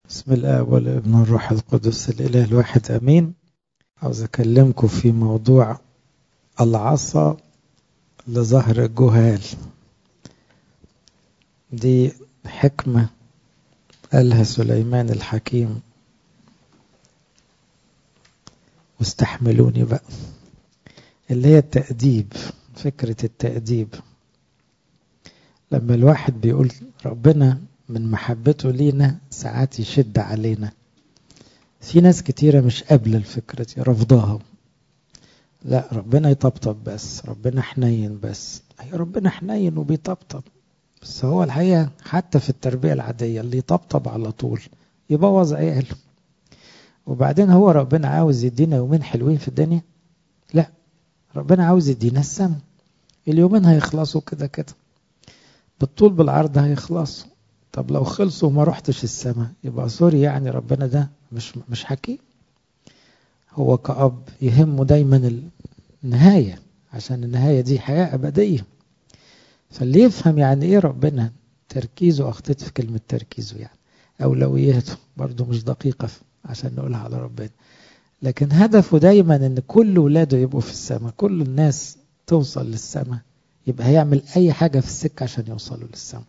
بسم الله والابن والروح القدس الإله الواحد أمين عاوز أكلمكم في موضوع العصا لظهر الجهال دي حكمة قالها سليمان الحكيم واستحملوني بقى اللي هي التأديب فكرة التأديب لما الواحد بيقول ربنا من محبته لينا ساعات يشد علينا في ناس كتيرة مش قابلة الفكرة دي رفضها لا ربنا يطبطب بس ربنا حنين بس هي ربنا حنين وبيطبطب بس هو الحقيقة حتى في التربية العادية اللي يطبطب على طول يبوظ عياله وبعدين هو ربنا عاوز يدينا يومين حلوين في الدنيا لا ربنا عاوز يدينا السماء اليومين هيخلصوا كده كده بالطول بالعرض هيخلصوا طب لو خلصوا وما رحتش السماء يبقى سوري يعني ربنا ده مش مش حكيم هو كأب يهمه دايما النهاية عشان النهاية دي حياة أبدية فاللي يفهم يعني إيه ربنا تركيزه أخطيت في كلمة تركيزه يعني أولوياته برضه مش دقيقة عشان نقولها على ربنا لكن هدفه دايما ان كل ولاده يبقوا في السماء كل الناس توصل للسماء يبقى هيعمل اي حاجة في السكة عشان يوصلوا للسماء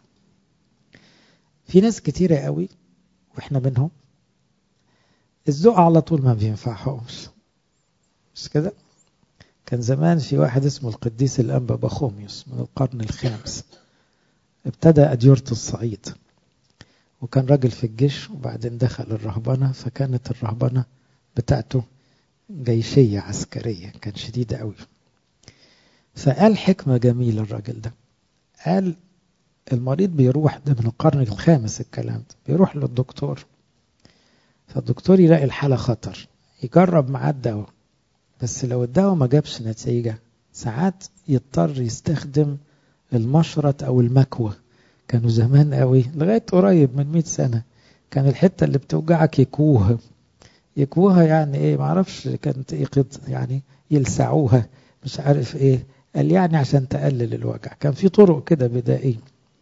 في ناس كتيرة قوي واحنا منهم الذوق على طول ما بينفعهمش مش كده كان زمان في واحد اسمه القديس الأنبا بخوميوس من القرن الخامس ابتدى أديرة الصعيد وكان راجل في الجيش وبعدين دخل الرهبنة فكانت الرهبنة بتاعته جيشية عسكرية كان شديد قوي فقال حكمة جميلة الراجل ده قال المريض بيروح ده من القرن الخامس الكلام ده بيروح للدكتور فالدكتور يلاقي الحالة خطر يجرب معاه الدواء بس لو الدواء ما جابش نتيجة ساعات يضطر يستخدم المشرط أو المكوى كانوا زمان قوي لغاية قريب من 100 سنة كان الحتة اللي بتوجعك يكوها يكوها يعني ايه معرفش كانت ايه يعني يلسعوها مش عارف ايه قال يعني عشان تقلل الوجع كان في طرق كده بدائية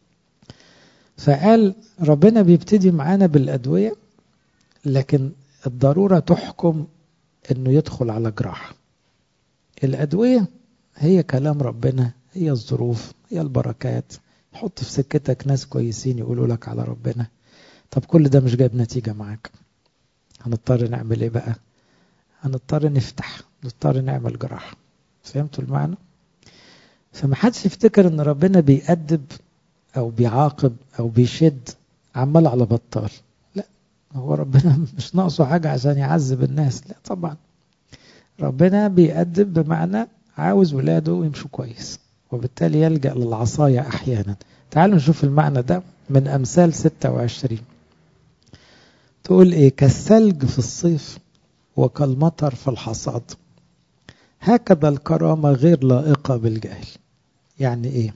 فقال ربنا بيبتدي معانا بالأدوية لكن الضرورة تحكم انه يدخل على جراح الأدوية هي كلام ربنا هي الظروف هي البركات حط في سكتك ناس كويسين يقولوا لك على ربنا طب كل ده مش جايب نتيجة معاك هنضطر نعمل ايه بقى هنضطر نفتح نضطر نعمل جراحة فهمتوا المعنى فما حدش يفتكر ان ربنا بيأدب او بيعاقب او بيشد عمال على بطال لا هو ربنا مش ناقصه حاجة عشان يعذب الناس لا طبعا ربنا بيأدب بمعنى عاوز ولاده يمشوا كويس وبالتالي يلجأ للعصاية أحيانا تعالوا نشوف المعنى ده من أمثال 26 تقول إيه كالثلج في الصيف وكالمطر في الحصاد هكذا الكرامة غير لائقة بالجهل يعني إيه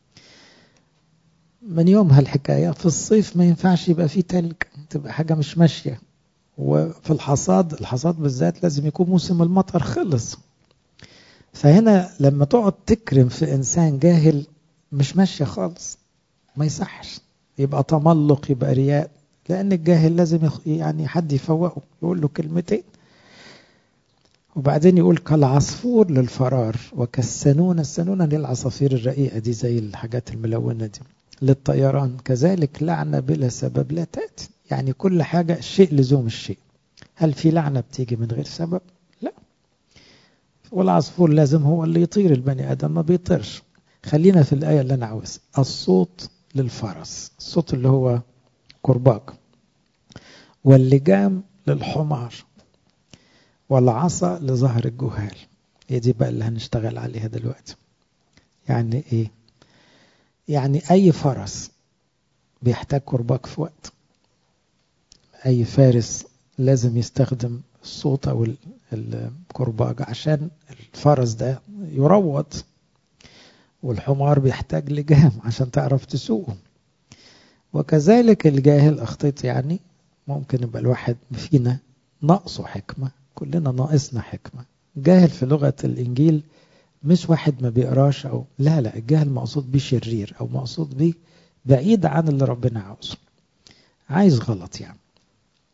من يومها الحكاية في الصيف ما ينفعش يبقى فيه تلج تبقى حاجة مش ماشية وفي الحصاد الحصاد بالذات لازم يكون موسم المطر خلص فهنا لما تقعد تكرم في إنسان جاهل مش ماشية خالص ما يصحش يبقى تملق يبقى رياء لأن الجاهل لازم يعني حد يفوقه يقول له كلمتين وبعدين يقول كالعصفور للفرار وكالسنونة السنونة دي العصافير الرقيقة دي زي الحاجات الملونة دي للطيران كذلك لعنة بلا سبب لا تأتي يعني كل حاجة الشيء لزوم الشيء هل في لعنة بتيجي من غير سبب لا والعصفور لازم هو اللي يطير البني آدم ما بيطيرش خلينا في الآية اللي أنا عاوزها الصوت للفرس الصوت اللي هو كرباج واللجام للحمار والعصا لظهر الجهال هي دي بقى اللي هنشتغل عليها دلوقتي يعني ايه يعني اي فرس بيحتاج كرباج في وقت اي فارس لازم يستخدم الصوت او الكرباج عشان الفرس ده يروض والحمار بيحتاج لجام عشان تعرف تسوقه وكذلك الجاهل أخطيت يعني ممكن يبقى الواحد فينا ناقصه حكمة كلنا ناقصنا حكمة جاهل في لغة الإنجيل مش واحد ما بيقراش أو لا لا الجاهل مقصود بيه شرير أو مقصود بيه بعيد عن اللي ربنا عاوزه عايز غلط يعني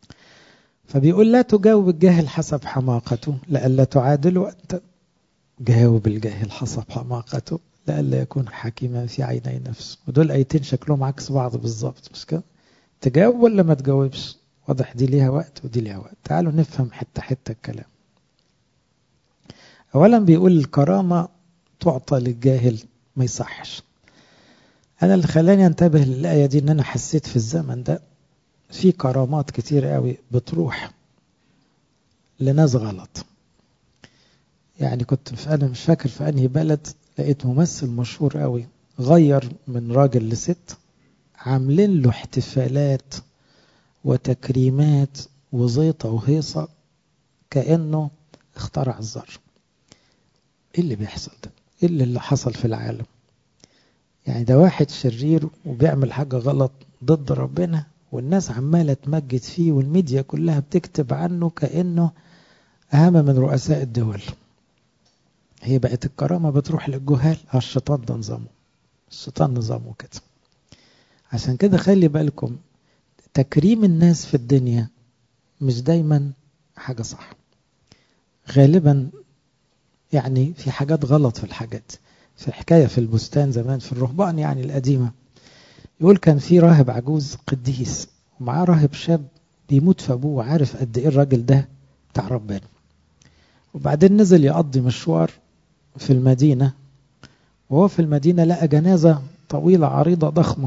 فبيقول لا تجاوب الجاهل حسب حماقته لئلا تعادل أنت جاوب الجاهل حسب حماقته لئلا يكون حكيما في عيني نفسه ودول ايتين شكلهم عكس بعض بالظبط مش كده تجاوب ولا ما تجاوبش واضح دي ليها وقت ودي ليها وقت تعالوا نفهم حتة حتة الكلام اولا بيقول الكرامة تعطى للجاهل ما يصحش انا اللي خلاني انتبه للآية دي ان انا حسيت في الزمن ده في كرامات كتير قوي بتروح لناس غلط يعني كنت في انا مش فاكر في انهي بلد لقيت ممثل مشهور قوي غير من راجل لست عاملين له احتفالات وتكريمات وزيطة وهيصة كأنه اخترع الزر ايه اللي بيحصل ده ايه اللي, اللي حصل في العالم يعني ده واحد شرير وبيعمل حاجة غلط ضد ربنا والناس عمالة تمجد فيه والميديا كلها بتكتب عنه كأنه أهم من رؤساء الدول هي بقت الكرامة بتروح للجهال الشيطان ده نظامه الشيطان نظامه كده عشان كده خلي بالكم تكريم الناس في الدنيا مش دايما حاجة صح غالبا يعني في حاجات غلط في الحاجات في حكاية في البستان زمان في الرهبان يعني القديمة يقول كان في راهب عجوز قديس ومعاه راهب شاب بيموت في أبوه وعارف قد إيه الراجل ده بتاع ربنا وبعدين نزل يقضي مشوار في المدينة وهو في المدينة لقى جنازة طويلة عريضة ضخمة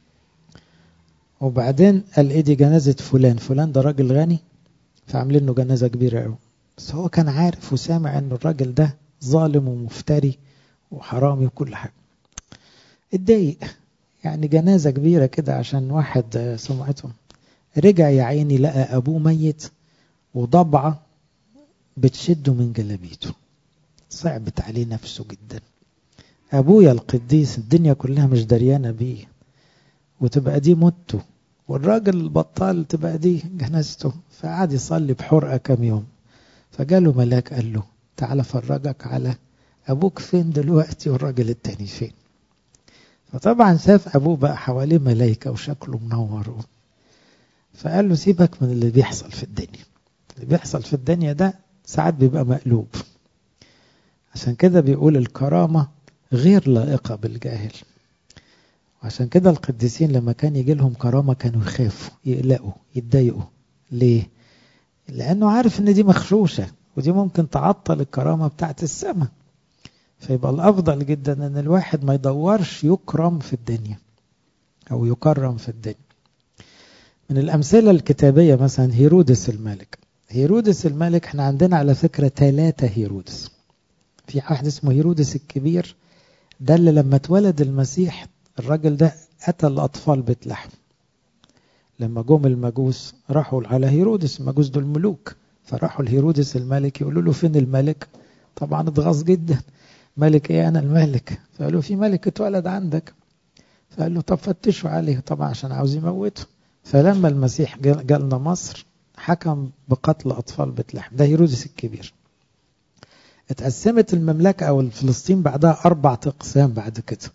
وبعدين قال ايه دي جنازة فلان فلان ده راجل غني فعاملين له جنازة كبيرة قوي بس هو كان عارف وسامع ان الراجل ده ظالم ومفتري وحرامي وكل حاجة اتضايق يعني جنازة كبيرة كده عشان واحد سمعته رجع يا عيني لقى أبوه ميت وضبعة بتشده من جلابيته صعبت عليه نفسه جدا أبويا القديس الدنيا كلها مش دريانة بيه وتبقى دي موته والراجل البطال تبقى دي جنازته فقعد يصلي بحرقة كام يوم فجاله ملاك قال له تعالى فرجك على أبوك فين دلوقتي والراجل التاني فين فطبعا شاف أبوه بقى حواليه ملايكة وشكله منور فقال له سيبك من اللي بيحصل في الدنيا اللي بيحصل في الدنيا ده ساعات بيبقى مقلوب عشان كده بيقول الكرامة غير لائقة بالجاهل وعشان كده القديسين لما كان يجي لهم كرامة كانوا يخافوا يقلقوا يتضايقوا ليه؟ لأنه عارف إن دي مخشوشة ودي ممكن تعطل الكرامة بتاعت السماء فيبقى الأفضل جدا إن الواحد ما يدورش يكرم في الدنيا أو يكرم في الدنيا من الأمثلة الكتابية مثلا هيرودس الملك هيرودس الملك احنا عندنا على فكرة ثلاثة هيرودس في واحد اسمه هيرودس الكبير ده اللي لما اتولد المسيح الراجل ده قتل أطفال بيت لحم لما جم المجوس راحوا على هيرودس المجوس دول ملوك فراحوا لهيرودس الملك يقولوا له فين الملك طبعا اتغاظ جدا ملك ايه انا الملك فقالوا في ملك اتولد عندك فقال له طب فتشوا عليه طبعا عشان عاوز يموته فلما المسيح جالنا مصر حكم بقتل اطفال بيت لحم ده هيرودس الكبير اتقسمت المملكة او فلسطين بعدها اربع اقسام بعد كده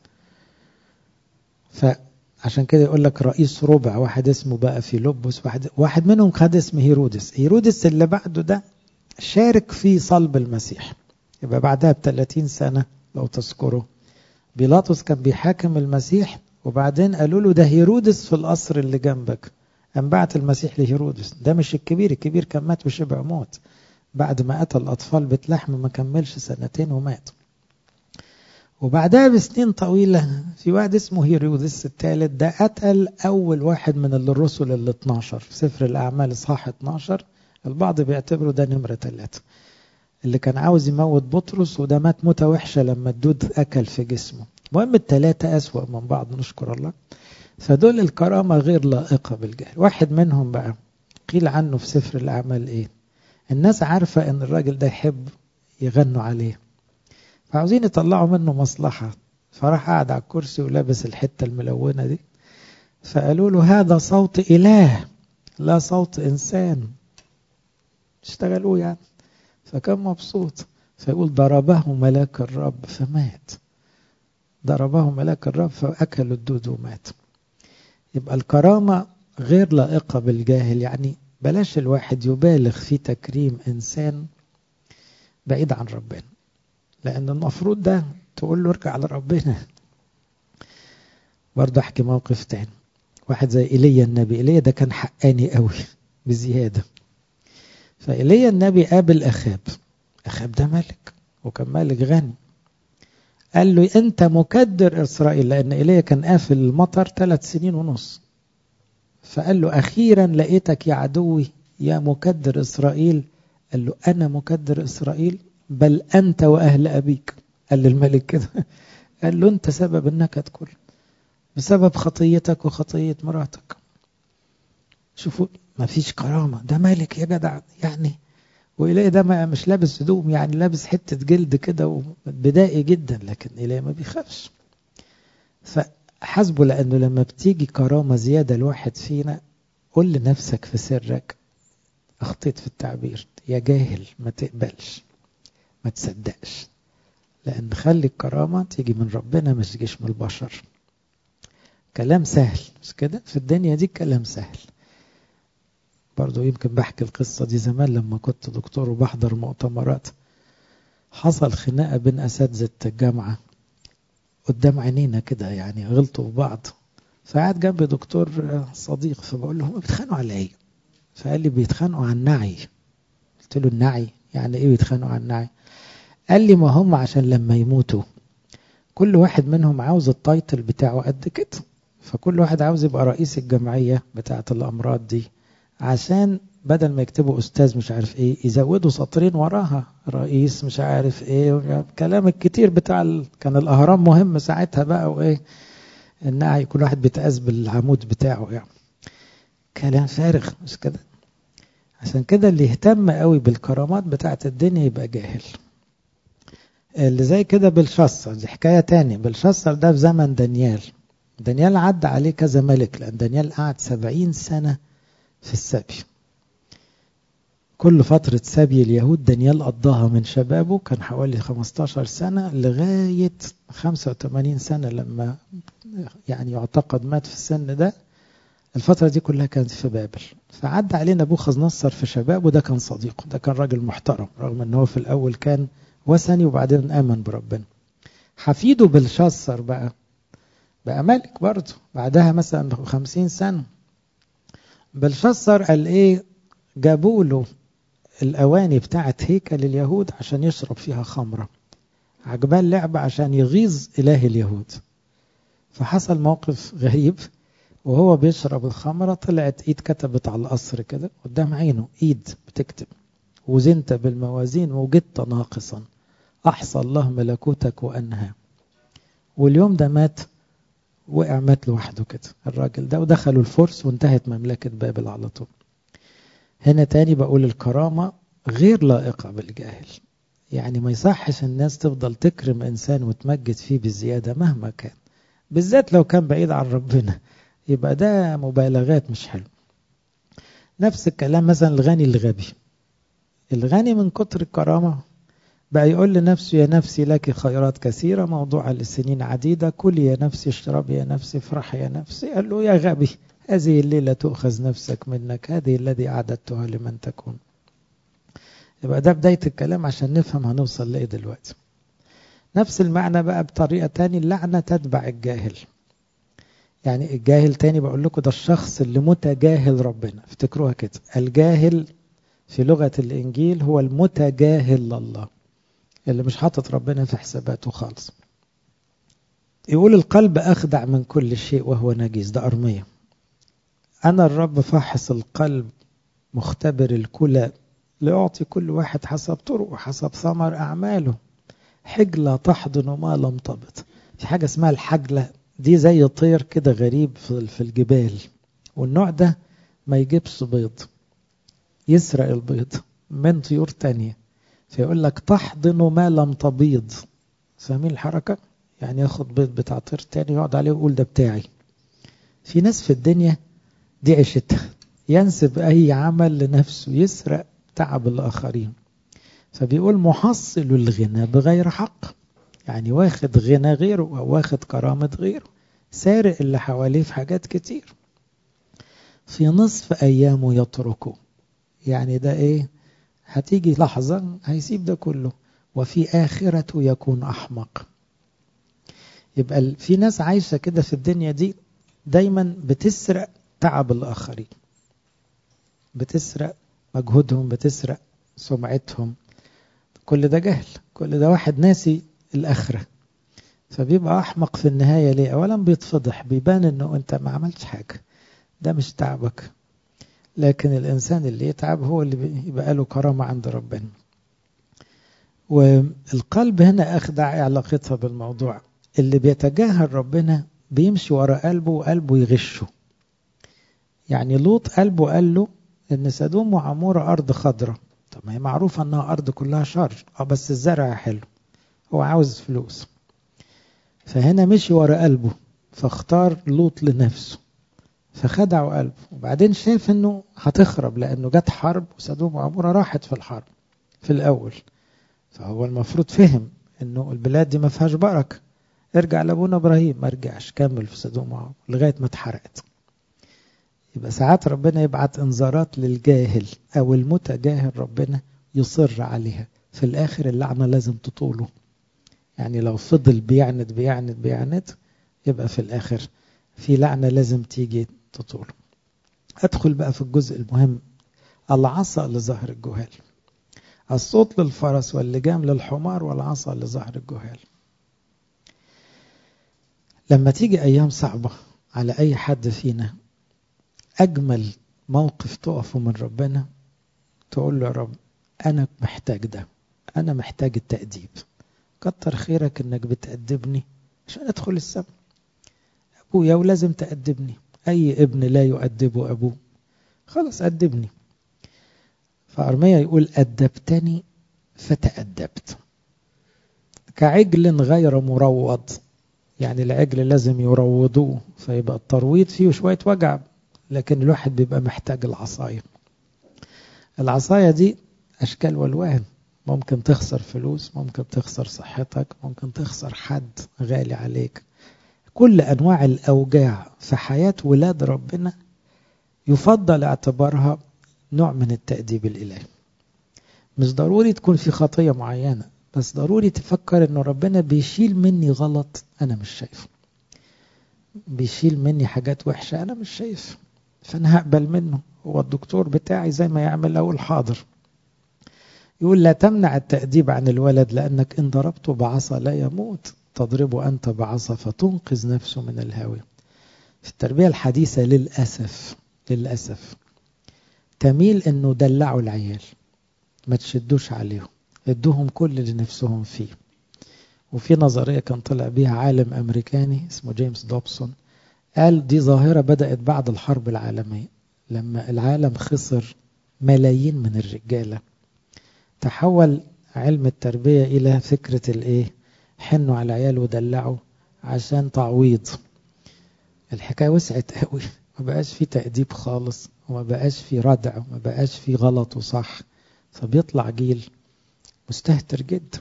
فعشان كده يقول لك رئيس ربع واحد اسمه بقى فيلبس واحد واحد منهم خد اسم هيرودس هيرودس اللي بعده ده شارك في صلب المسيح يبقى بعدها ب 30 سنة لو تذكروا بيلاطس كان بيحاكم المسيح وبعدين قالوا له ده هيرودس في القصر اللي جنبك قام بعت المسيح لهيرودس ده مش الكبير الكبير كان مات وشبع موت بعد ما قتل الأطفال بيت لحم ما كملش سنتين ومات وبعدها بسنين طويلة في واحد اسمه هيرودس الثالث ده قتل أول واحد من الرسل ال 12 في سفر الأعمال إصحاح 12 البعض بيعتبره ده نمرة ثلاثة اللي كان عاوز يموت بطرس وده مات موتة وحشة لما الدود أكل في جسمه المهم الثلاثة أسوأ من بعض نشكر الله فدول الكرامة غير لائقة بالجهل واحد منهم بقى قيل عنه في سفر الأعمال إيه الناس عارفة إن الراجل ده يحب يغنوا عليه فعاوزين يطلعوا منه مصلحة فراح قاعد على الكرسي ولابس الحتة الملونة دي فقالوا له هذا صوت إله لا صوت إنسان اشتغلوه يعني فكان مبسوط فيقول ضربه ملاك الرب فمات ضربه ملاك الرب فأكل الدود ومات يبقى الكرامة غير لائقة بالجاهل يعني بلاش الواحد يبالغ في تكريم إنسان بعيد عن ربنا لأن المفروض ده تقول له ارجع لربنا برضه أحكي موقف تاني واحد زي إيليا النبي إيليا ده كان حقاني قوي بزيادة فإيليا النبي قابل أخاب أخاب ده ملك وكان ملك غني قال له أنت مكدر إسرائيل لأن إيليا كان قافل المطر ثلاث سنين ونص فقال له أخيرا لقيتك يا عدوي يا مكدر إسرائيل قال له أنا مكدر إسرائيل بل أنت وأهل أبيك قال للملك كده قال له أنت سبب النكد كله بسبب خطيتك وخطية مراتك شوفوا ما فيش كرامة ده ملك يا جدع يعني وإليه ده ما مش لابس هدوم يعني لابس حتة جلد كده بدائي جدا لكن إليه ما بيخافش فحسبه لأنه لما بتيجي كرامة زيادة الواحد فينا قول لنفسك في سرك أخطيت في التعبير يا جاهل ما تقبلش ما تصدقش لأن خلي الكرامة تيجي من ربنا ما تجيش من البشر كلام سهل مش كده في الدنيا دي كلام سهل برضو يمكن بحكي القصة دي زمان لما كنت دكتور وبحضر مؤتمرات حصل خناقة بين أساتذة الجامعة قدام عينينا كده يعني غلطوا في بعض فقعد جنبي دكتور صديق فبقول له هم بيتخانقوا على ايه؟ فقال لي بيتخانقوا عن النعي قلت له النعي يعني ايه بيتخانقوا عن النعي؟ قال لي ما هم عشان لما يموتوا كل واحد منهم عاوز التايتل بتاعه قد كده فكل واحد عاوز يبقى رئيس الجمعية بتاعة الأمراض دي عشان بدل ما يكتبوا أستاذ مش عارف إيه يزودوا سطرين وراها رئيس مش عارف إيه كلام الكتير بتاع ال... كان الأهرام مهم ساعتها بقى وإيه النعي كل واحد بيتقاس بالعمود بتاعه يعني كلام فارغ مش كده عشان كده اللي يهتم قوي بالكرامات بتاعة الدنيا يبقى جاهل اللي زي كده بلشسر دي حكاية تاني بلشسر ده في زمن دانيال دانيال عدى عليه كذا ملك لأن دانيال قعد سبعين سنة في السبي كل فترة سبي اليهود دانيال قضاها من شبابه كان حوالي 15 سنة لغاية 85 سنة لما يعني يعتقد مات في السن ده الفترة دي كلها كانت في بابل فعدى عليه نبوخذ نصر في شبابه ده كان صديقه ده كان راجل محترم رغم ان هو في الأول كان وثني وبعدين آمن بربنا حفيده بلشسر بقى بقى ملك برضه بعدها مثلا خمسين سنة بلشسر قال ايه جابوا له الأواني بتاعت هيكل اليهود عشان يشرب فيها خمرة عجباه اللعبة عشان يغيظ إله اليهود فحصل موقف غريب وهو بيشرب الخمرة طلعت ايد كتبت على القصر كده قدام عينه ايد بتكتب وزنت بالموازين وجدت ناقصا أحصى الله ملكوتك وأنهى واليوم ده مات وقع مات لوحده كده الراجل ده ودخلوا الفرس وانتهت مملكة بابل على طول هنا تاني بقول الكرامة غير لائقة بالجاهل يعني ما يصحش الناس تفضل تكرم إنسان وتمجد فيه بالزيادة مهما كان بالذات لو كان بعيد عن ربنا يبقى ده مبالغات مش حلو نفس الكلام مثلا الغني الغبي الغني من كتر الكرامة بقى يقول لنفسه يا نفسي لك خيرات كثيرة موضوعة للسنين عديدة كل يا نفسي اشرب يا نفسي افرح يا نفسي قال له يا غبي هذه الليلة تؤخذ نفسك منك هذه الذي أعددتها لمن تكون يبقى ده بداية الكلام عشان نفهم هنوصل لإيه دلوقتي نفس المعنى بقى بطريقة تاني اللعنة تتبع الجاهل يعني الجاهل تاني بقول لكم ده الشخص اللي متجاهل ربنا افتكروها كده الجاهل في لغة الإنجيل هو المتجاهل لله اللي مش حاطط ربنا في حساباته خالص يقول القلب أخدع من كل شيء وهو نجيس ده أرمية أنا الرب فاحص القلب مختبر الكلى لأعطي كل واحد حسب طرقه حسب ثمر أعماله حجلة تحضن ما لم تبط في حاجة اسمها الحجلة دي زي طير كده غريب في الجبال والنوع ده ما يجيبش بيض يسرق البيض من طيور تانية فيقول لك تحضن ما لم تبيض فاهمين الحركة يعني ياخد بيض بتاع طير تاني يقعد عليه ويقول ده بتاعي في ناس في الدنيا دي عشتها ينسب أي عمل لنفسه يسرق تعب الآخرين فبيقول محصل الغنى بغير حق يعني واخد غنى غيره أو واخد كرامة غيره سارق اللي حواليه في حاجات كتير في نصف أيامه يتركه يعني ده ايه هتيجي لحظة هيسيب ده كله وفي آخرته يكون أحمق يبقى في ناس عايشة كده في الدنيا دي دايما بتسرق تعب الآخرين بتسرق مجهودهم بتسرق سمعتهم كل ده جهل كل ده واحد ناسي الآخرة فبيبقى أحمق في النهاية ليه أولا بيتفضح بيبان أنه أنت ما عملتش حاجة ده مش تعبك لكن الإنسان اللي يتعب هو اللي يبقى له كرامة عند ربنا والقلب هنا أخدع علاقتها بالموضوع اللي بيتجاهل ربنا بيمشي ورا قلبه وقلبه يغشه يعني لوط قلبه قال له ان سدوم وعمورة ارض خضراء طب ما هي معروفة انها ارض كلها شر اه بس الزرع حلو هو عاوز فلوس فهنا مشي ورا قلبه فاختار لوط لنفسه فخدعوا قلبه وبعدين شاف انه هتخرب لانه جت حرب وسدوم وعمورة راحت في الحرب في الاول فهو المفروض فهم انه البلاد دي ما فيهاش بركه ارجع لابونا ابراهيم ما رجعش كمل في سدوم وعمورة لغايه ما اتحرقت يبقى ساعات ربنا يبعت انذارات للجاهل او المتجاهل ربنا يصر عليها في الاخر اللعنه لازم تطوله يعني لو فضل بيعند بيعند بيعند يبقى في الاخر في لعنه لازم تيجي تطوله ادخل بقى في الجزء المهم العصا لظهر الجهال الصوت للفرس واللجام للحمار والعصا لظهر الجهال لما تيجي أيام صعبة على أي حد فينا أجمل موقف تقفه من ربنا تقول له يا رب أنا محتاج ده أنا محتاج التأديب كتر خيرك إنك بتأدبني عشان أدخل السماء أبويا ولازم تأدبني أي ابن لا يؤدبه أبوه خلاص أدبني فأرميا يقول أدبتني فتأدبت كعجل غير مروض يعني العجل لازم يروضوه فيبقى الترويض فيه شوية وجع لكن الواحد بيبقى محتاج العصاية العصاية دي أشكال والوان ممكن تخسر فلوس ممكن تخسر صحتك ممكن تخسر حد غالي عليك كل أنواع الأوجاع في حياة ولاد ربنا يفضل اعتبارها نوع من التأديب الإلهي مش ضروري تكون في خطية معينة بس ضروري تفكر انه ربنا بيشيل مني غلط انا مش شايفه بيشيل مني حاجات وحشة انا مش شايف فانا هقبل منه هو الدكتور بتاعي زي ما يعمل اول حاضر يقول لا تمنع التأديب عن الولد لأنك إن ضربته بعصا لا يموت تضربه أنت بعصا فتنقذ نفسه من الهاوية في التربية الحديثة للأسف للأسف تميل انه دلعوا العيال ما تشدوش عليهم ادوهم كل اللي نفسهم فيه وفي نظرية كان طلع بيها عالم أمريكاني اسمه جيمس دوبسون قال دي ظاهرة بدأت بعد الحرب العالمية لما العالم خسر ملايين من الرجالة تحول علم التربية إلى فكرة الإيه حنوا على العيال ودلعوا عشان تعويض الحكاية وسعت قوي ما بقاش في تأديب خالص وما بقاش في ردع وما بقاش في غلط وصح فبيطلع جيل مستهتر جدا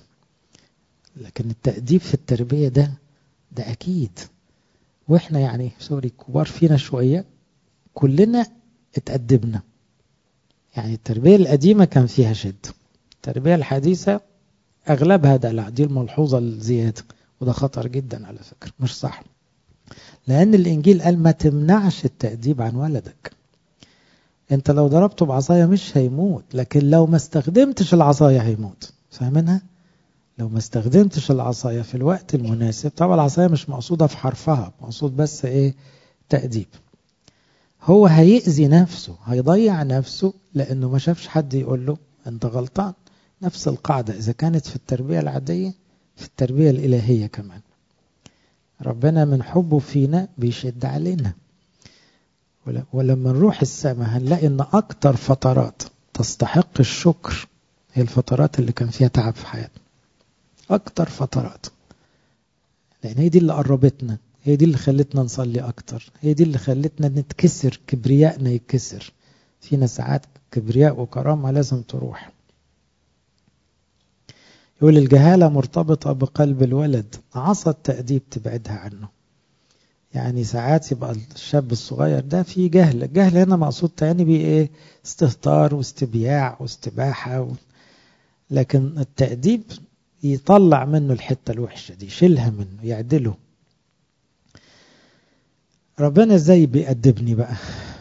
لكن التأديب في التربية ده ده أكيد وإحنا يعني سوري كبار فينا شوية كلنا اتأدبنا يعني التربية القديمة كان فيها شد التربية الحديثة أغلبها دلع دي الملحوظة الزيادة وده خطر جدا على فكرة مش صح لأن الإنجيل قال ما تمنعش التأديب عن ولدك أنت لو ضربته بعصاية مش هيموت لكن لو ما استخدمتش العصاية هيموت فاهمينها؟ لو ما استخدمتش العصاية في الوقت المناسب طبعا العصاية مش مقصودة في حرفها مقصود بس إيه تأديب هو هيأذي نفسه هيضيع نفسه لأنه ما شافش حد يقول له أنت غلطان نفس القاعدة إذا كانت في التربية العادية في التربية الإلهية كمان ربنا من حبه فينا بيشد علينا ولما نروح السماء هنلاقي ان اكتر فترات تستحق الشكر هي الفترات اللي كان فيها تعب في حياتنا اكتر فترات لان هي دي اللي قربتنا هي دي اللي خلتنا نصلي اكتر هي دي اللي خلتنا نتكسر كبريائنا يتكسر فينا ساعات كبرياء وكرامة لازم تروح يقول الجهالة مرتبطة بقلب الولد عصا التأديب تبعدها عنه يعني ساعات يبقى الشاب الصغير ده في جهل الجهل هنا مقصود تاني بيه ايه استهتار واستبياع واستباحة و... لكن التأديب يطلع منه الحتة الوحشة دي يشيلها منه يعدله ربنا ازاي بيأدبني بقى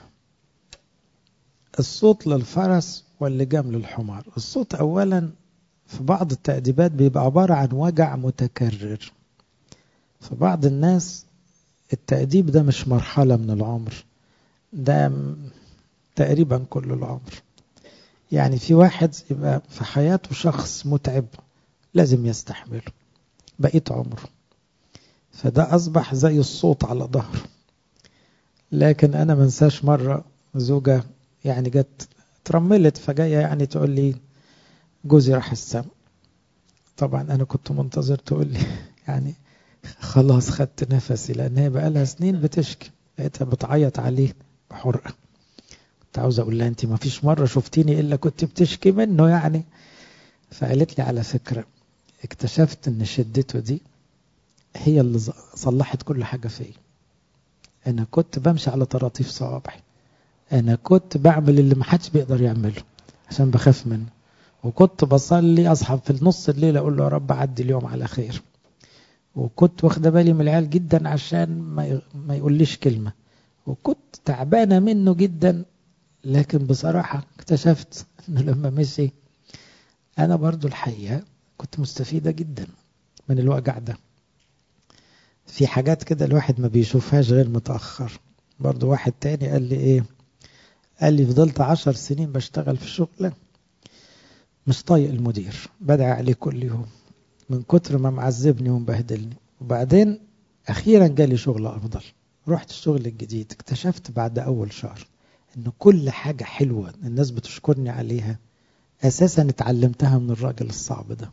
الصوت للفرس واللجام للحمار الصوت اولا في بعض التأديبات بيبقى عبارة عن وجع متكرر في بعض الناس التأديب ده مش مرحلة من العمر ده تقريبا كل العمر يعني في واحد يبقى في حياته شخص متعب لازم يستحمله بقية عمره فده أصبح زي الصوت على ظهره لكن أنا منساش مرة زوجة يعني جت ترملت فجاية يعني تقول لي جوزي راح السما طبعا أنا كنت منتظر تقول لي يعني خلاص خدت نفسي لأن هي بقالها سنين بتشكي لقيتها بتعيط عليه بحرقة كنت عاوز أقول لها أنت ما فيش مرة شفتيني إلا كنت بتشكي منه يعني فقالت لي على فكرة اكتشفت ان شدته دي هي اللي صلحت كل حاجة فيا انا كنت بمشي على طراطيف صوابعي انا كنت بعمل اللي محدش بيقدر يعمله عشان بخاف منه وكنت بصلي اصحى في النص الليل اقول له يا رب عدي اليوم على خير وكنت واخده بالي من العيال جدا عشان ما ما يقوليش كلمه وكنت تعبانه منه جدا لكن بصراحه اكتشفت انه لما مشي انا برضو الحقيقه كنت مستفيده جدا من الوجع ده في حاجات كده الواحد ما بيشوفهاش غير متاخر برضو واحد تاني قال لي ايه قال لي فضلت عشر سنين بشتغل في شغله مش طايق المدير بدعي عليه كل يوم من كتر ما معذبني ومبهدلني وبعدين اخيرا جالي شغل افضل رحت الشغل الجديد اكتشفت بعد اول شهر ان كل حاجه حلوه الناس بتشكرني عليها اساسا اتعلمتها من الراجل الصعب ده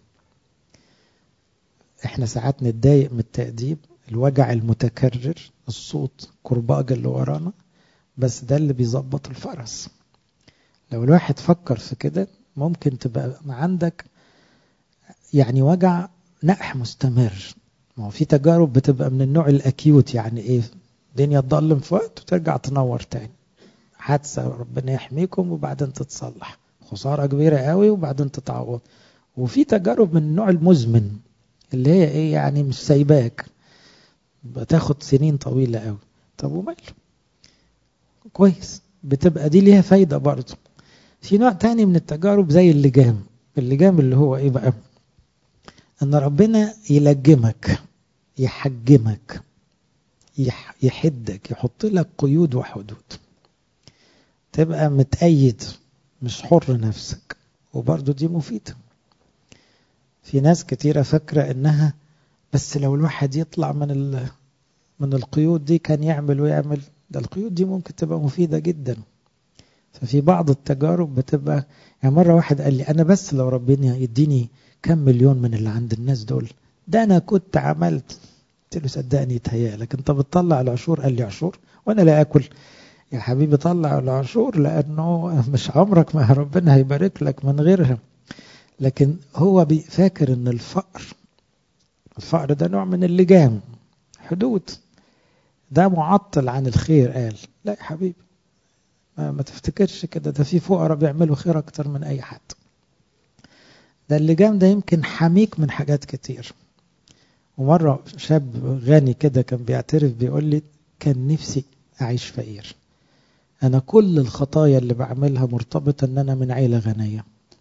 احنا ساعات نتضايق من التأديب الوجع المتكرر الصوت كرباج اللي ورانا بس ده اللي بيظبط الفرس لو الواحد فكر في كده ممكن تبقى عندك يعني وجع نقح مستمر ما هو في تجارب بتبقى من النوع الاكيوت يعني ايه الدنيا تضلم في وقت وترجع تنور تاني حادثه ربنا يحميكم وبعدين تتصلح خساره كبيره قوي وبعدين تتعوض وفي تجارب من النوع المزمن اللي هي ايه يعني مش سايباك بتاخد سنين طويله قوي طب وماله كويس بتبقى دي ليها فايده برضه في نوع تاني من التجارب زي اللجام اللجام اللي هو ايه بقى ان ربنا يلجمك يحجمك يحدك يحط لك قيود وحدود تبقى متأيد مش حر نفسك وبرضه دي مفيدة في ناس كتيرة فاكرة انها بس لو الواحد يطلع من من القيود دي كان يعمل ويعمل ده القيود دي ممكن تبقى مفيدة جدا ففي بعض التجارب بتبقى يعني مرة واحد قال لي أنا بس لو ربنا يديني كم مليون من اللي عند الناس دول ده أنا كنت عملت قلت له صدقني يتهيألك أنت بتطلع العشور قال لي عشور وأنا لا أكل يا حبيبي طلع العشور لأنه مش عمرك ما ربنا هيبارك لك من غيرها لكن هو فاكر ان الفقر الفقر ده نوع من اللجام حدود ده معطل عن الخير قال لا يا حبيبي ما, ما تفتكرش كده ده في فقراء بيعملوا خير اكتر من اي حد ده اللجام ده يمكن حميك من حاجات كتير ومرة شاب غني كده كان بيعترف بيقول لي كان نفسي أعيش فقير أنا كل الخطايا اللي بعملها مرتبطة أن أنا من عيلة غنية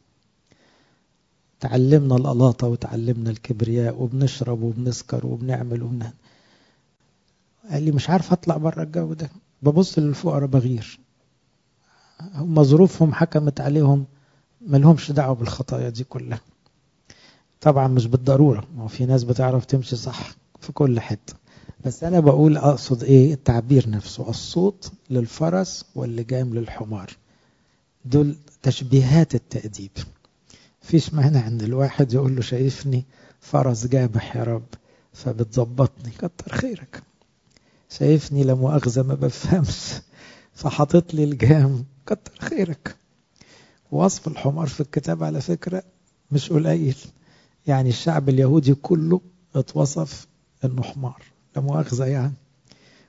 تعلمنا الألاطة وتعلمنا الكبرياء وبنشرب وبنسكر وبنعمل وبنعمل قال لي مش عارف أطلع بره الجو ده ببص للفقراء بغير هم ظروفهم حكمت عليهم ملهمش دعوة بالخطايا دي كلها طبعا مش بالضرورة ما في ناس بتعرف تمشي صح في كل حتة بس أنا بقول أقصد إيه التعبير نفسه الصوت للفرس واللجام للحمار دول تشبيهات التأديب فيش مانع ان الواحد يقول له شايفني فرس جابح يا رب فبتظبطني كتر خيرك شايفني لا مؤاخذة ما بفهمش فحطت لي الجام كتر خيرك وصف الحمار في الكتاب على فكرة مش قليل يعني الشعب اليهودي كله اتوصف انه حمار لا مؤاخذة يعني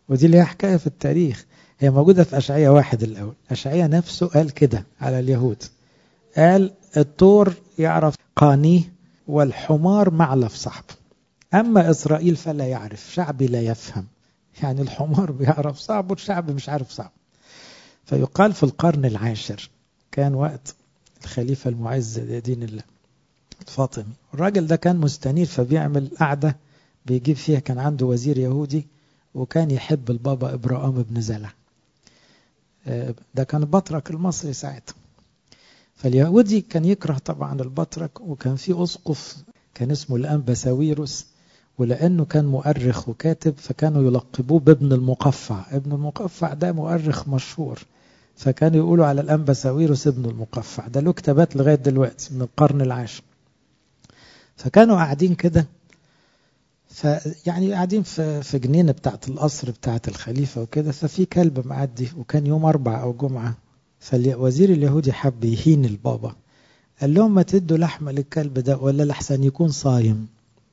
ودي ليها حكاية في التاريخ هي موجودة في أشعية واحد الأول أشعية نفسه قال كده على اليهود قال الطور يعرف قانيه والحمار معلف صاحبه أما إسرائيل فلا يعرف شعبي لا يفهم يعني الحمار بيعرف صعب والشعب مش عارف صعب فيقال في القرن العاشر كان وقت الخليفة المعز دين الله الفاطمي الراجل ده كان مستنير فبيعمل قعدة بيجيب فيها كان عنده وزير يهودي وكان يحب البابا إبراهام بن زلع ده كان البطرك المصري ساعتها فاليهودي كان يكره طبعا البطرك وكان في أسقف كان اسمه الأنبا ساويروس ولأنه كان مؤرخ وكاتب فكانوا يلقبوه بابن المقفع ابن المقفع ده مؤرخ مشهور فكانوا يقولوا على الأنبا ساويروس ابن المقفع ده له كتابات لغاية دلوقتي من القرن العاشر فكانوا قاعدين كده فيعني قاعدين في في جنينه بتاعت القصر بتاعت الخليفه وكده ففي كلب معدي وكان يوم اربع او جمعه فالوزير اليهودي حب يهين البابا قال لهم ما تدوا لحمه للكلب ده ولا لحسن يكون صايم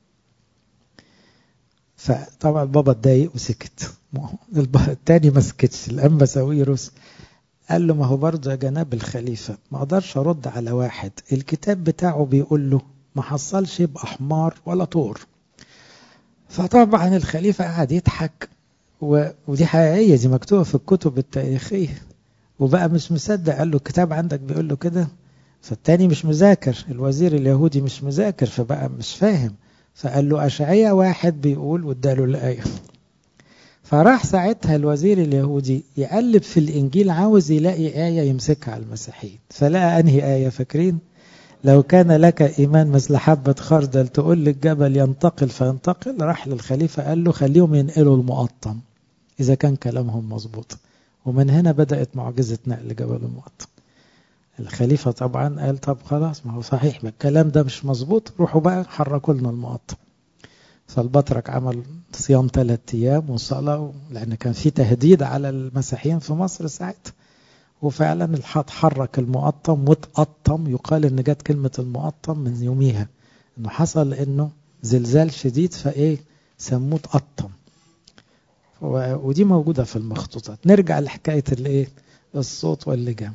فطبعا البابا اتضايق وسكت التاني ما سكتش الانبا ساويروس قال له ما هو برضه يا جناب الخليفه ما اقدرش ارد على واحد الكتاب بتاعه بيقول له ما حصلش يبقى حمار ولا طور فطبعا الخليفة قعد يضحك و... ودي حقيقية دي مكتوبة في الكتب التاريخية وبقى مش مصدق قال له الكتاب عندك بيقول له كده فالتاني مش مذاكر الوزير اليهودي مش مذاكر فبقى مش فاهم فقال له أشعية واحد بيقول واداله الآية فراح ساعتها الوزير اليهودي يقلب في الإنجيل عاوز يلاقي آية يمسكها على المسيحيين فلقى أنهي آية فاكرين لو كان لك إيمان مثل حبة خردل تقول للجبل ينتقل فينتقل راح للخليفة قال له خليهم ينقلوا المقطم إذا كان كلامهم مظبوط ومن هنا بدأت معجزة نقل جبل المقطم الخليفة طبعا قال طب خلاص ما هو صحيح ما الكلام ده مش مظبوط روحوا بقى حركوا لنا المقطم فالبطرك عمل صيام ثلاث أيام وصلاة لأن كان في تهديد على المسيحيين في مصر ساعتها وفعلا الحط حرك المقطم واتقطم يقال ان جت كلمة المقطم من يوميها انه حصل انه زلزال شديد فايه سموه اتقطم ودي موجودة في المخطوطات نرجع لحكاية الايه الصوت واللجام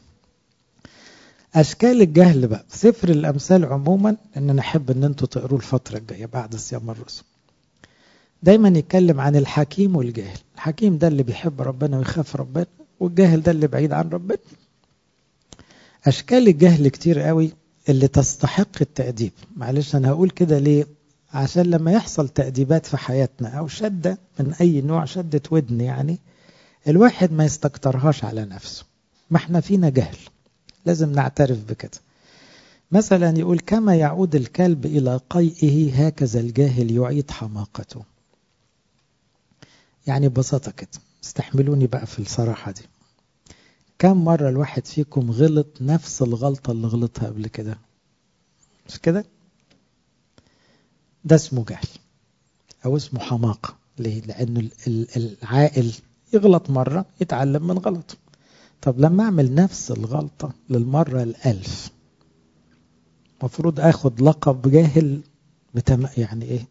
اشكال الجهل بقى سفر الامثال عموما ان نحب ان انتوا تقروا الفترة الجاية بعد صيام الرسل دايما يتكلم عن الحكيم والجاهل الحكيم ده اللي بيحب ربنا ويخاف ربنا والجاهل ده اللي بعيد عن ربنا أشكال الجهل كتير قوي اللي تستحق التأديب معلش أنا هقول كده ليه عشان لما يحصل تأديبات في حياتنا أو شدة من أي نوع شدة ودن يعني الواحد ما يستكترهاش على نفسه ما احنا فينا جهل لازم نعترف بكده مثلا يقول كما يعود الكلب إلى قيئه هكذا الجاهل يعيد حماقته يعني ببساطة كده استحملوني بقى في الصراحة دي كم مرة الواحد فيكم غلط نفس الغلطة اللي غلطها قبل كده مش كده ده اسمه جهل أو اسمه حماقة ليه لأنه العاقل يغلط مرة يتعلم من غلطه طب لما أعمل نفس الغلطة للمرة الألف مفروض أخد لقب جاهل بتم يعني إيه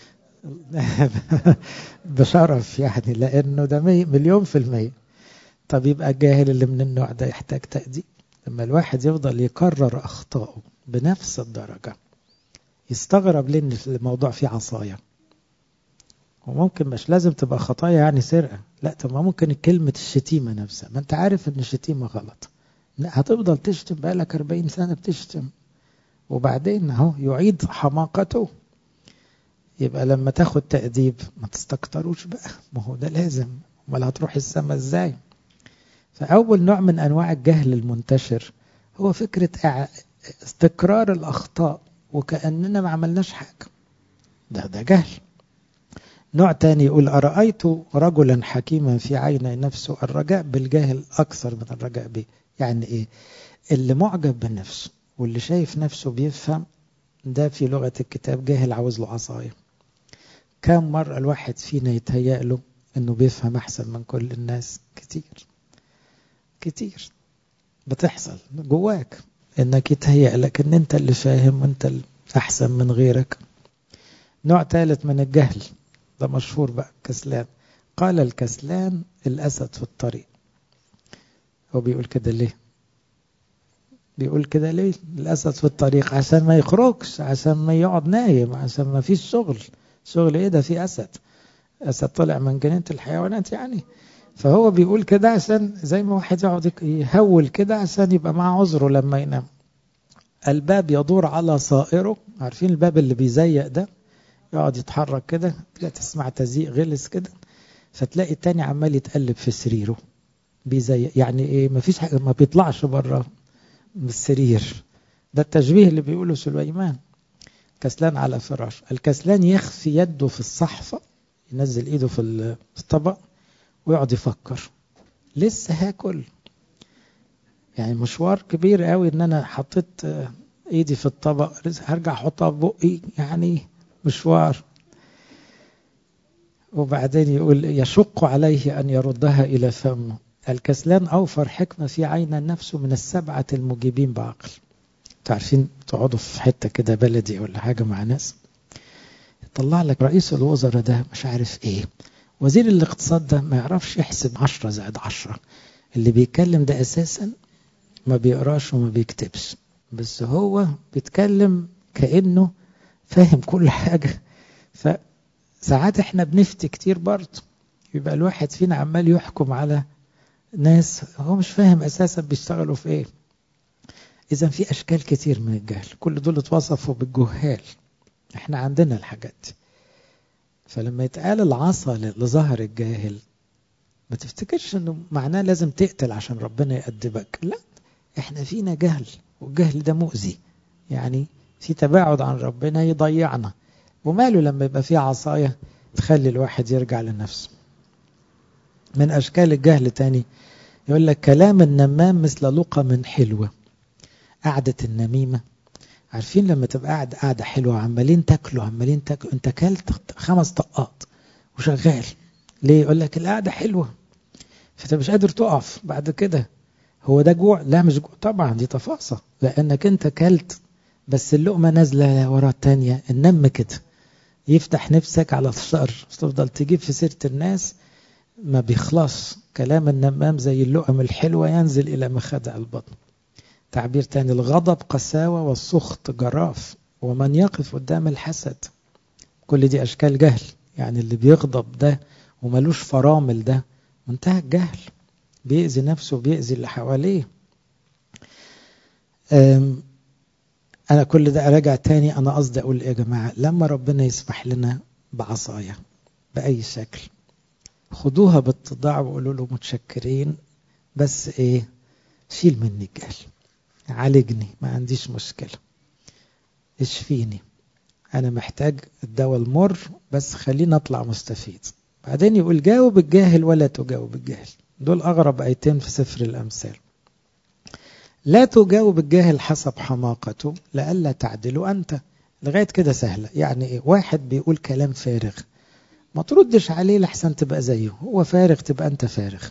بشرف يعني لأنه ده مليون في المية طب يبقى الجاهل اللي من النوع ده يحتاج تأديب لما الواحد يفضل يكرر أخطائه بنفس الدرجة يستغرب ليه ان الموضوع فيه عصاية وممكن مش لازم تبقى خطايا يعني سرقة لا طب ما ممكن كلمة الشتيمة نفسها ما انت عارف ان الشتيمة غلط هتفضل تشتم بقالك 40 سنة بتشتم وبعدين اهو يعيد حماقته يبقى لما تاخد تأديب ما تستكتروش بقى ما هو ده لازم امال هتروح السما ازاي فأول نوع من أنواع الجهل المنتشر هو فكرة تكرار الأخطاء وكأننا ما عملناش حاجة ده ده جهل نوع تاني يقول أرأيت رجلا حكيما في عيني نفسه الرجاء بالجاهل أكثر من الرجاء به يعني إيه اللي معجب بنفسه واللي شايف نفسه بيفهم ده في لغة الكتاب جاهل عاوز له عصاية كم مرة الواحد فينا يتهيأ له انه بيفهم احسن من كل الناس كتير كتير بتحصل جواك انك يتهيأ لك ان انت اللي فاهم وانت احسن من غيرك نوع ثالث من الجهل ده مشهور بقى كسلان قال الكسلان الأسد في الطريق هو بيقول كده ليه بيقول كده ليه الأسد في الطريق عشان ما يخرجش عشان ما يقعد نايم عشان ما فيش شغل شغل ايه ده في أسد أسد طلع من جنينة الحيوانات يعني فهو بيقول كده عشان زي ما واحد يقعد يهول كده عشان يبقى معاه عذره لما ينام الباب يدور على صائره عارفين الباب اللي بيزيق ده يقعد يتحرك كده تسمع تزيق غلس كده فتلاقي التاني عمال يتقلب في سريره بيزيق يعني ايه ما فيش حاجه ما بيطلعش بره من السرير ده التشبيه اللي بيقوله سليمان كسلان على فراش الكسلان يخفي يده في الصحفه ينزل ايده في الطبق ويقعد يفكر لسه هاكل يعني مشوار كبير قوي ان انا حطيت ايدي في الطبق هرجع احطها في بقي يعني مشوار وبعدين يقول يشق عليه ان يردها الى فمه الكسلان اوفر حكمه في عين النفس من السبعه المجيبين بعقل تعرفين تقعدوا في حته كده بلدي ولا حاجه مع ناس يطلع لك رئيس الوزراء ده مش عارف ايه وزير الاقتصاد ده ما يعرفش يحسب 10 زائد 10 اللي بيتكلم ده اساسا ما بيقراش وما بيكتبش بس هو بيتكلم كانه فاهم كل حاجه فساعات احنا بنفتي كتير برضه يبقى الواحد فينا عمال يحكم على ناس هو مش فاهم اساسا بيشتغلوا في ايه اذا في اشكال كتير من الجهل كل دول اتوصفوا بالجهال احنا عندنا الحاجات دي فلما يتقال العصا لظهر الجاهل ما تفتكرش انه معناه لازم تقتل عشان ربنا يأدبك لا احنا فينا جهل والجهل ده مؤذي يعني في تباعد عن ربنا يضيعنا وماله لما يبقى في عصاية تخلي الواحد يرجع لنفسه من أشكال الجهل تاني يقول لك كلام النمام مثل لقم حلوة قعدة النميمة عارفين لما تبقى قاعد قاعدة حلوة عمالين تاكلوا عمالين تاكلوا انت كلت خمس طقات وشغال ليه يقول لك القعدة حلوة فانت مش قادر تقف بعد كده هو ده جوع لا مش جوع طبعا دي تفاصيل لانك انت كلت بس اللقمة نازلة ورا التانية النم كده يفتح نفسك على الشر تفضل تجيب في سيرة الناس ما بيخلص كلام النمام زي اللقم الحلوة ينزل إلى مخادع البطن تعبير تاني الغضب قساوة والسخط جراف ومن يقف قدام الحسد كل دي أشكال جهل يعني اللي بيغضب ده وملوش فرامل ده منتهى الجهل بيأذي نفسه وبيأذي اللي حواليه أنا كل ده أراجع تاني أنا قصدي أقول إيه يا جماعة لما ربنا يسمح لنا بعصاية بأي شكل خدوها باتضاع وقولوا له متشكرين بس إيه شيل مني الجهل عالجني ما عنديش مشكلة اشفيني أنا محتاج الدواء المر بس خليني أطلع مستفيد بعدين يقول جاوب الجاهل ولا تجاوب الجاهل دول أغرب آيتين في سفر الأمثال لا تجاوب الجاهل حسب حماقته لئلا تعدلوا أنت لغاية كده سهلة يعني إيه واحد بيقول كلام فارغ ما تردش عليه لحسن تبقى زيه هو فارغ تبقى أنت فارغ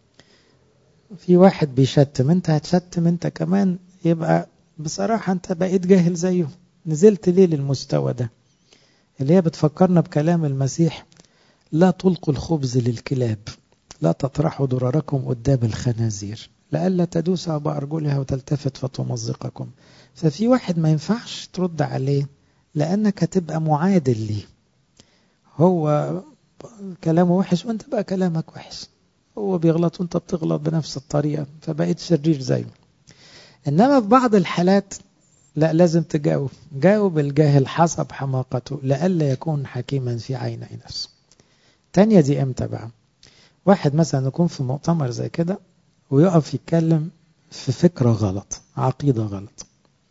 في واحد بيشتم أنت هتشتم أنت كمان يبقى بصراحة أنت بقيت جاهل زيه نزلت ليه للمستوى ده اللي هي بتفكرنا بكلام المسيح لا تلقوا الخبز للكلاب لا تطرحوا ضرركم قدام الخنازير لئلا تدوسها بأرجلها وتلتفت فتمزقكم ففي واحد ما ينفعش ترد عليه لأنك هتبقى معادل ليه هو كلامه وحش وانت بقى كلامك وحش هو بيغلط وانت بتغلط بنفس الطريقة فبقيت شرير زيه إنما في بعض الحالات لا لازم تجاوب جاوب الجاهل حسب حماقته لئلا يكون حكيما في عيني نفسه تانية دي امتى بقى واحد مثلا يكون في مؤتمر زي كده ويقف يتكلم في فكرة غلط عقيدة غلط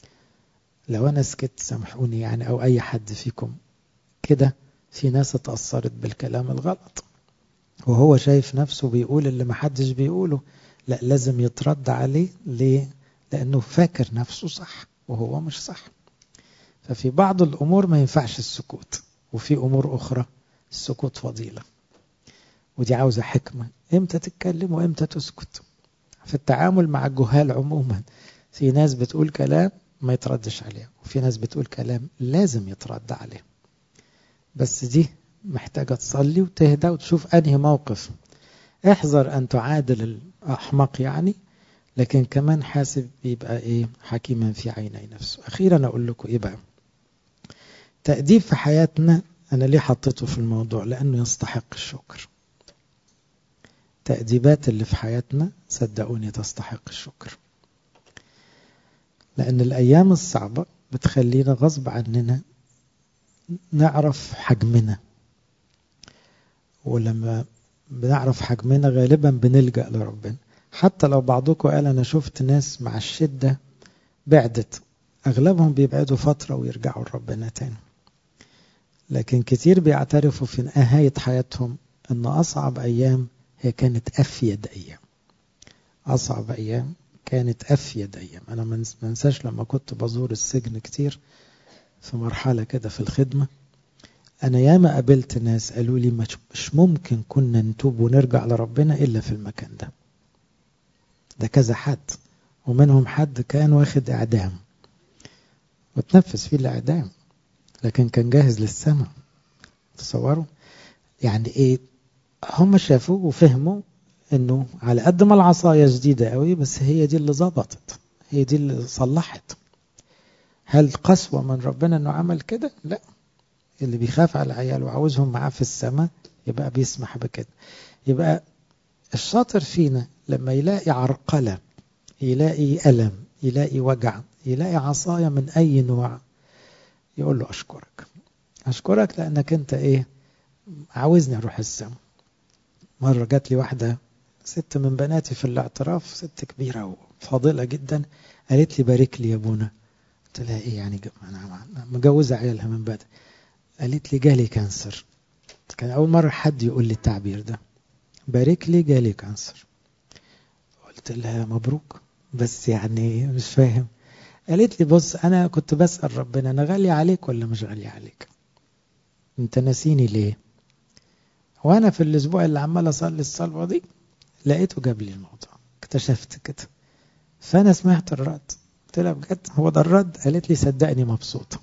لو أنا سكت سامحوني يعني أو أي حد فيكم كده في ناس اتأثرت بالكلام الغلط وهو شايف نفسه بيقول اللي محدش بيقوله لا لازم يترد عليه ليه لأنه فاكر نفسه صح وهو مش صح ففي بعض الأمور ما ينفعش السكوت وفي أمور أخرى السكوت فضيلة ودي عاوزة حكمة امتى تتكلم وامتى تسكت في التعامل مع الجهال عموما في ناس بتقول كلام ما يتردش عليه وفي ناس بتقول كلام لازم يترد عليه بس دي محتاجة تصلي وتهدى وتشوف أنهي موقف احذر أن تعادل الأحمق يعني لكن كمان حاسب يبقى إيه حكيما في عيني نفسه أخيرا أقول لكم إيه بقى تأديب في حياتنا أنا ليه حطيته في الموضوع لأنه يستحق الشكر تأديبات اللي في حياتنا صدقوني تستحق الشكر لأن الأيام الصعبة بتخلينا غصب عننا نعرف حجمنا ولما بنعرف حجمنا غالبا بنلجأ لربنا حتى لو بعضكم قال أنا شفت ناس مع الشدة بعدت أغلبهم بيبعدوا فترة ويرجعوا لربنا تاني لكن كتير بيعترفوا في نهاية حياتهم أن أصعب أيام هي كانت أفيد أيام أصعب أيام كانت أفيد أيام أنا ما انساش لما كنت بزور السجن كتير في مرحلة كده في الخدمة أنا ياما قابلت ناس قالوا لي مش ممكن كنا نتوب ونرجع لربنا إلا في المكان ده ده كذا حد ومنهم حد كان واخد إعدام وتنفذ فيه الإعدام لكن كان جاهز للسماء تصوروا يعني إيه هم شافوا وفهموا انه على قد ما العصاية جديدة قوي بس هي دي اللي ظبطت هي دي اللي صلحت هل قسوة من ربنا انه عمل كده لا اللي بيخاف على عياله وعاوزهم معاه في السماء يبقى بيسمح بكده يبقى الشاطر فينا لما يلاقي عرقلة يلاقي ألم يلاقي وجع يلاقي عصاية من أي نوع يقول له أشكرك أشكرك لأنك أنت إيه عاوزني أروح السماء مرة جات لي واحدة ست من بناتي في الاعتراف ست كبيرة وفاضلة جدا قالت لي بارك لي يا ابونا قلت لها ايه يعني انا مجوزة عيالها من بدري قالت لي جالي كانسر كان اول مرة حد يقول لي التعبير ده بارك لي جالي كانسر قلت لها مبروك بس يعني مش فاهم قالت لي بص انا كنت بسأل ربنا انا غالي عليك ولا مش غالي عليك انت ناسيني ليه وانا في الاسبوع اللي عمال اصلي الصلوه دي لقيته جاب لي الموضوع اكتشفت كده فانا سمعت الرد قلت لها بجد هو ده الرد قالت لي صدقني مبسوطه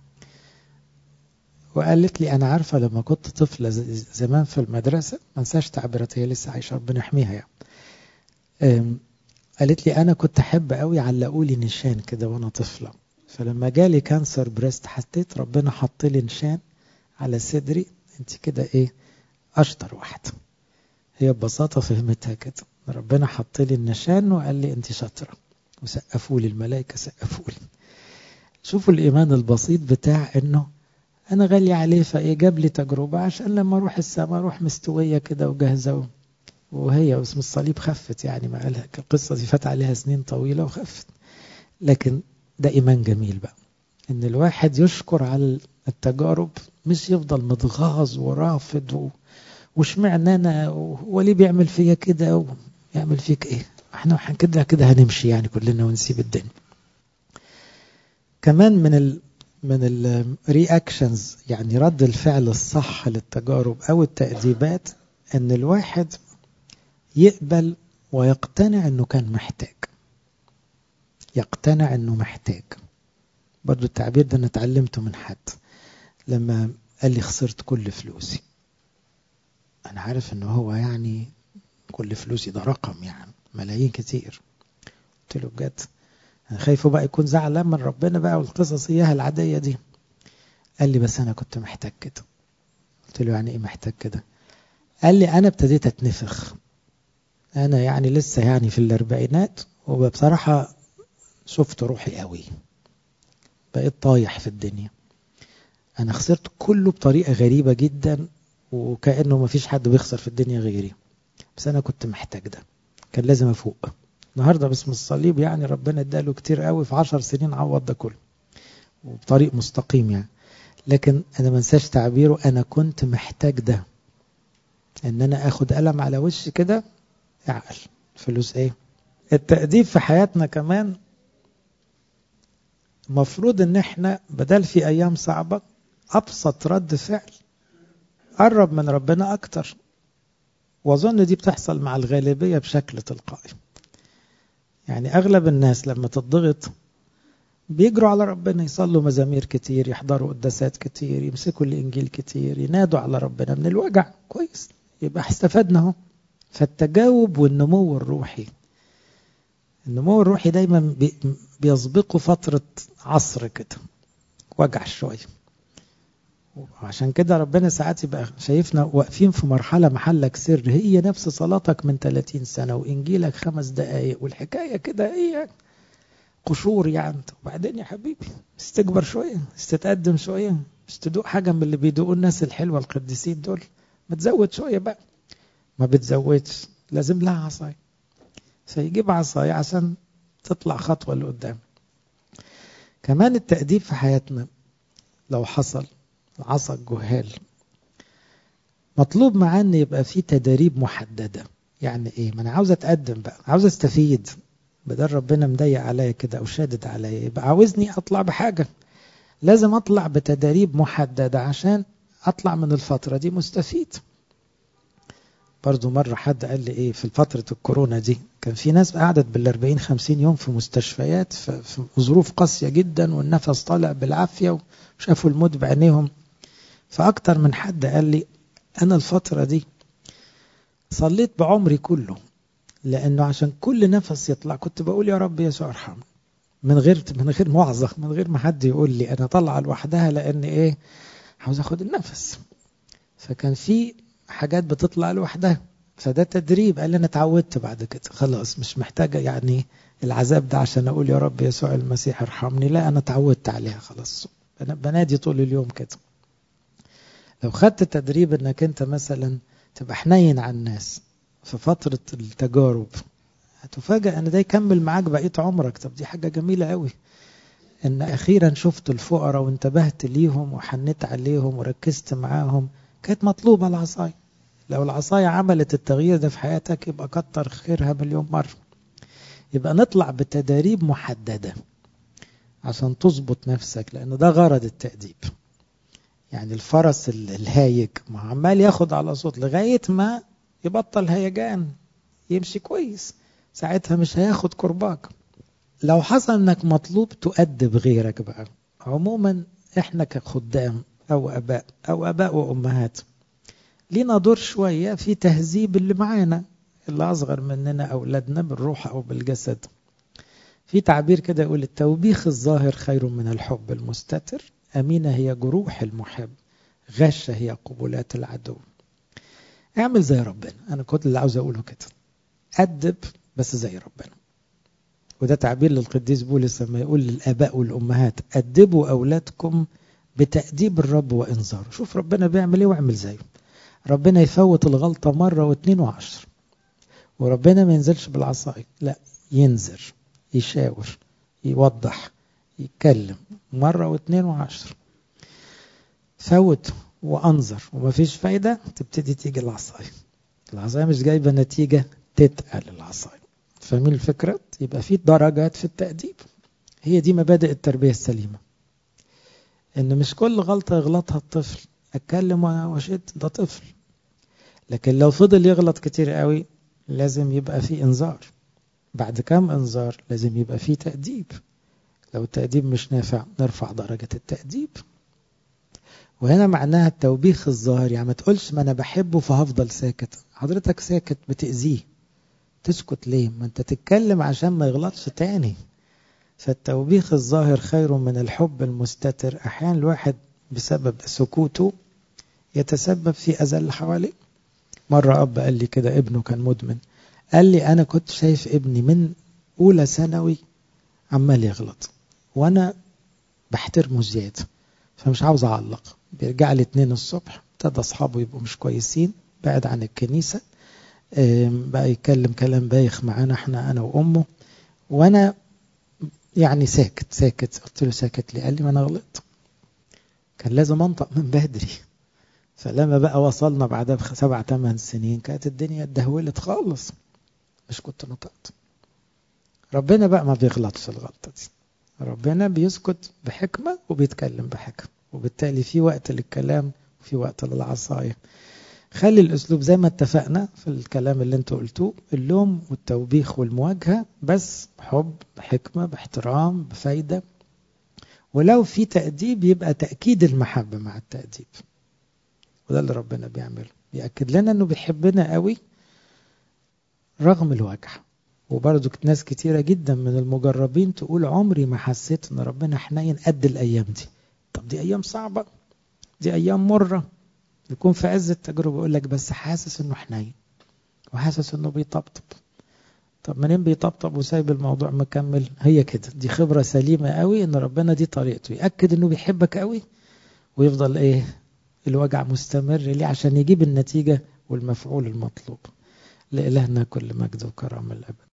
وقالت لي انا عارفه لما كنت طفله زمان في المدرسه ما انساش تعبيرات هي لسه عايشه ربنا يحميها يعني قالت لي انا كنت احب قوي علقوا لي نشان كده وانا طفله فلما جالي كانسر بريست حسيت ربنا حط لي نشان على صدري انت كده ايه اشطر واحده هي ببساطه فهمتها كده ربنا حط لي النشان وقال لي انت شاطره وسقفوا لي الملائكه سقفوا لي شوفوا الايمان البسيط بتاع انه انا غالي عليه فايه جاب لي تجربه عشان لما اروح السماء اروح مستويه كده وجاهزه وهي اسم الصليب خفت يعني ما قالها القصه دي فات عليها سنين طويله وخفت لكن ده ايمان جميل بقى ان الواحد يشكر على التجارب مش يفضل متغاظ ورافض و... واشمعنى انا وليه بيعمل فيا كده ويعمل فيك ايه احنا كده كده هنمشي يعني كلنا ونسيب الدنيا كمان من ال من الرياكشنز يعني رد الفعل الصح للتجارب او التأديبات ان الواحد يقبل ويقتنع انه كان محتاج يقتنع انه محتاج برضو التعبير ده انا اتعلمته من حد لما قال لي خسرت كل فلوسي انا عارف ان هو يعني كل فلوسي ده رقم يعني ملايين كتير قلت له بجد انا خايفه بقى يكون زعلان من ربنا بقى والقصص اياها العاديه دي قال لي بس انا كنت محتاج كده قلت له يعني ايه محتاج كده قال لي انا ابتديت اتنفخ انا يعني لسه يعني في الاربعينات وبصراحه شفت روحي قوي بقيت طايح في الدنيا انا خسرت كله بطريقه غريبه جدا وكانه ما فيش حد بيخسر في الدنيا غيري بس انا كنت محتاج ده كان لازم افوق النهارده باسم الصليب يعني ربنا اداله كتير قوي في عشر سنين عوض ده كله وبطريق مستقيم يعني لكن انا ما انساش تعبيره انا كنت محتاج ده ان انا اخد قلم على وشي كده اعقل فلوس ايه التأديب في حياتنا كمان المفروض ان احنا بدل في ايام صعبة ابسط رد فعل قرب من ربنا اكتر واظن دي بتحصل مع الغالبية بشكل تلقائي يعني اغلب الناس لما تضغط بيجروا على ربنا يصلوا مزامير كتير يحضروا قداسات كتير يمسكوا الإنجيل كتير ينادوا على ربنا من الوجع كويس يبقى استفدنا اهو فالتجاوب والنمو الروحي النمو الروحي دايما بيسبقه فترة عصر كده وجع شوية وعشان كده ربنا ساعات يبقى شايفنا واقفين في مرحلة محلك سر هي نفس صلاتك من 30 سنة وإنجيلك خمس دقايق والحكاية كده هي قشور يعني وبعدين يا حبيبي استكبر شوية استتقدم شوية مش تدوق حاجة من اللي بيدوقوا الناس الحلوة القديسين دول ما تزود شوية بقى ما بتزودش لازم لها عصاية فيجيب عصاية عشان تطلع خطوة لقدام كمان التأديب في حياتنا لو حصل عصا الجهال مطلوب معاه ان يبقى في تداريب محدده يعني ايه ما انا عاوز اتقدم بقى عاوز استفيد بدل ربنا مضيق عليا كده او شادد عليا يبقى عاوزني اطلع بحاجه لازم اطلع بتداريب محدده عشان اطلع من الفتره دي مستفيد برضو مرة حد قال لي ايه في فترة الكورونا دي كان في ناس قعدت بالاربعين خمسين يوم في مستشفيات في ظروف قاسية جدا والنفس طالع بالعافية وشافوا الموت بعينيهم فأكتر من حد قال لي أنا الفترة دي صليت بعمري كله لأنه عشان كل نفس يطلع كنت بقول يا رب يسوع ارحم من غير من غير موعظة من غير ما حد يقول لي أنا طالعة لوحدها لأن إيه عاوز أخد النفس فكان في حاجات بتطلع لوحدها فده تدريب قال لي أنا اتعودت بعد كده خلاص مش محتاجة يعني العذاب ده عشان أقول يا رب يسوع المسيح ارحمني لا أنا اتعودت عليها خلاص أنا بنادي طول اليوم كده لو خدت تدريب انك انت مثلا تبقى حنين على الناس في فترة التجارب هتفاجأ ان ده يكمل معاك بقية عمرك طب دي حاجة جميلة قوي ان اخيرا شفت الفقراء وانتبهت ليهم وحنيت عليهم وركزت معاهم كانت مطلوبة العصاية لو العصاية عملت التغيير ده في حياتك يبقى كتر خيرها مليون مرة يبقى نطلع بتداريب محددة عشان تظبط نفسك لان ده غرض التأديب يعني الفرس الهايج ما عمال ياخد على صوت لغاية ما يبطل هيجان يمشي كويس ساعتها مش هياخد كرباك لو حصل انك مطلوب تؤدب غيرك بقى عموما احنا كخدام او اباء او اباء وامهات لينا دور شوية في تهذيب اللي معانا اللي اصغر مننا اولادنا بالروح او بالجسد في تعبير كده يقول التوبيخ الظاهر خير من الحب المستتر أمينة هي جروح المحب غشة هي قبولات العدو اعمل زي ربنا أنا كنت اللي عاوز أقوله كده أدب بس زي ربنا وده تعبير للقديس بولس لما يقول للآباء والأمهات أدبوا أولادكم بتأديب الرب وإنذاره شوف ربنا بيعمل إيه واعمل زيه ربنا يفوت الغلطة مرة واثنين وعشر وربنا ما ينزلش بالعصاية لا ينذر يشاور يوضح يتكلم مرة واثنين وعشر فوت وأنظر ومفيش فايدة تبتدي تيجي العصاية العصاية مش جايبة نتيجة تتقل العصاية فاهمين الفكرة؟ يبقى في درجات في التأديب هي دي مبادئ التربية السليمة إن مش كل غلطة يغلطها الطفل أتكلم وأشد ده طفل لكن لو فضل يغلط كتير قوي لازم يبقى في إنذار بعد كام إنذار لازم يبقى في تأديب لو التأديب مش نافع نرفع درجة التأديب وهنا معناها التوبيخ الظاهر يعني ما تقولش ما أنا بحبه فهفضل ساكت حضرتك ساكت بتأذيه تسكت ليه ما أنت تتكلم عشان ما يغلطش تاني فالتوبيخ الظاهر خير من الحب المستتر أحيانا الواحد بسبب سكوته يتسبب في أذى اللي حواليه مرة أب قال لي كده ابنه كان مدمن قال لي أنا كنت شايف ابني من أولى ثانوي عمال يغلط وأنا بحترمه زيادة فمش عاوز أعلق بيرجع لي اتنين الصبح ابتدى أصحابه يبقوا مش كويسين بعد عن الكنيسة بقى يتكلم كلام بايخ معانا احنا أنا وأمه وأنا يعني ساكت ساكت قلت له ساكت ليه قال لي ما أنا غلطت كان لازم أنطق من بدري فلما بقى وصلنا بعدها بسبع ثمان سنين كانت الدنيا اتدهولت خالص مش كنت نطقت ربنا بقى ما بيغلطش الغلطة دي ربنا بيسكت بحكمة وبيتكلم بحكمة وبالتالي في وقت للكلام وفي وقت للعصاية خلي الأسلوب زي ما اتفقنا في الكلام اللي انتوا قلتوه اللوم والتوبيخ والمواجهة بس بحب بحكمة باحترام بفايدة ولو في تأديب يبقى تأكيد المحبة مع التأديب وده اللي ربنا بيعمله بيأكد لنا انه بيحبنا قوي رغم الوجع وبرضو ناس كتيرة جدا من المجربين تقول عمري ما حسيت ان ربنا حنين قد الايام دي طب دي ايام صعبة دي ايام مرة يكون في عز التجربة يقول لك بس حاسس انه حنين وحاسس انه بيطبطب طب منين بيطبطب وسايب الموضوع مكمل هي كده دي خبرة سليمة قوي ان ربنا دي طريقته يأكد انه بيحبك قوي ويفضل ايه الوجع مستمر ليه عشان يجيب النتيجة والمفعول المطلوب لإلهنا كل مجد وكرم الأبد